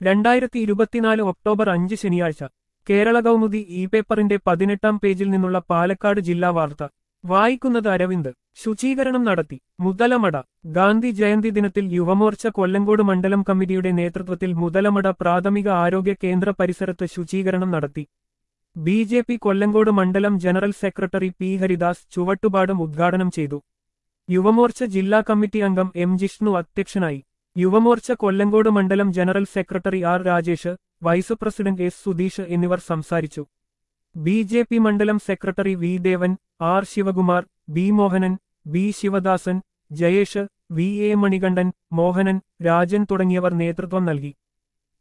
രണ്ടായിരത്തി ഇരുപത്തിനാല് ഒക്ടോബർ അഞ്ച് ശനിയാഴ്ച കേരള കൗമുദി ഇ പേപ്പറിന്റെ പതിനെട്ടാം പേജിൽ നിന്നുള്ള പാലക്കാട് ജില്ലാ വാർത്ത വായിക്കുന്നത് അരവിന്ദ് ശുചീകരണം നടത്തി മുതലമട ഗാന്ധി ജയന്തി ദിനത്തിൽ യുവമോർച്ച കൊല്ലങ്കോട് മണ്ഡലം കമ്മിറ്റിയുടെ നേതൃത്വത്തിൽ മുതലമട പ്രാഥമിക ആരോഗ്യ കേന്ദ്ര പരിസരത്ത് ശുചീകരണം നടത്തി ബി ജെ പി കൊല്ലങ്കോട് മണ്ഡലം ജനറൽ സെക്രട്ടറി പി ഹരിദാസ് ചുവട്ടുപാടും ഉദ്ഘാടനം ചെയ്തു യുവമോർച്ച ജില്ലാ കമ്മിറ്റി അംഗം എം ജിഷ്ണു അധ്യക്ഷനായി യുവമോർച്ച കൊല്ലങ്കോട് മണ്ഡലം general secretary R Rajesh vice president S Sudheesh എന്നിവർ സംസാരിച്ചു ബി ജെ പി മണ്ഡലം secretary V Devan R Sivakumar B Mohanan B Sivadasan Jayesh V A Manikandan Mohanan Rajan തുടങ്ങിയവർ നേതൃത്വം നൽകി